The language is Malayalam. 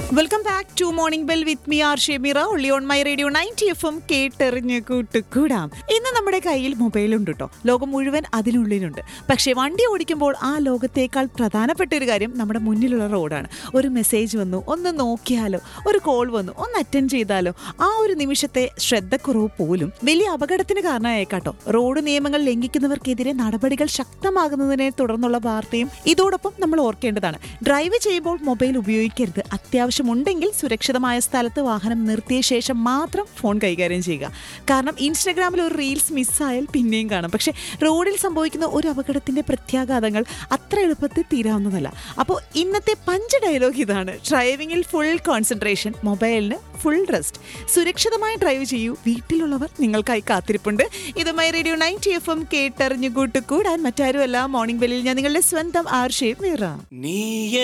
welcome back to morning bell with me R Shemira only on my radio ninety F M കേട്ടെറിഞ്ഞ് കൂട്ടുകൂടാം ഇന്ന് നമ്മുടെ കയ്യിൽ മൊബൈൽ ഉണ്ട് കേട്ടോ ലോകം മുഴുവൻ അതിനുള്ളിലുണ്ട് പക്ഷേ വണ്ടി ഓടിക്കുമ്പോൾ ആ ലോകത്തേക്കാൾ പ്രധാനപ്പെട്ട ഒരു കാര്യം നമ്മുടെ മുന്നിലുള്ള റോഡാണ് ഒരു മെസ്സേജ് വന്നു ഒന്ന് നോക്കിയാലോ ഒരു കോൾ വന്നു ഒന്ന് അറ്റൻഡ് ചെയ്താലോ ആ ഒരു നിമിഷത്തെ ശ്രദ്ധക്കുറവ് പോലും വലിയ അപകടത്തിന് കാരണമായേക്കാട്ടോ റോഡ് നിയമങ്ങൾ ലംഘിക്കുന്നവർക്കെതിരെ നടപടികൾ ശക്തമാകുന്നതിനെ തുടർന്നുള്ള വാർത്തയും ഇതോടൊപ്പം നമ്മൾ ഓർക്കേണ്ടതാണ് ഡ്രൈവ് ചെയ്യുമ്പോൾ മൊബൈൽ ഉപയോഗിക്കരുത് അത്യാവശ്യമുണ്ടെങ്കിൽ സുരക്ഷിതമായ സ്ഥലത്ത് വാഹനം നിർത്തിയ ശേഷം മാത്രം ഫോൺ കൈകാര്യം ചെയ്യുക കാരണം ഇൻസ്റ്റഗ്രാമിൽ ഒരു റീൽസ് മിസ്സായാൽ പിന്നെയും കാണാം പക്ഷേ റോഡിൽ സംഭവിക്കുന്ന ഒരു അപകടത്തിന്റെ പ്രത്യാഘാതങ്ങൾ അത്ര എളുപ്പത്തിൽ തീരാവുന്നതല്ല അപ്പോൾ ഇന്നത്തെ പഞ്ച് ഡയലോഗ് ഇതാണ് ഡ്രൈവിംഗിൽ ഫുൾ കോൺസെൻട്രേഷൻ മൊബൈലിന് ഫുൾ റെസ്റ്റ് സുരക്ഷിതമായി ഡ്രൈവ് ചെയ്യൂ വീട്ടിലുള്ളവർ നിങ്ങൾക്കായി കാത്തിരിപ്പുണ്ട് ഇത് my radio ninety F M കേട്ടറിഞ്ഞു കൂട്ടുകൂടാൻ മറ്റാരുമല്ല മോർണിംഗ് ബെല്ലിൽ ഞാൻ നിങ്ങളുടെ സ്വന്തം ആർഷേ മീറ നീ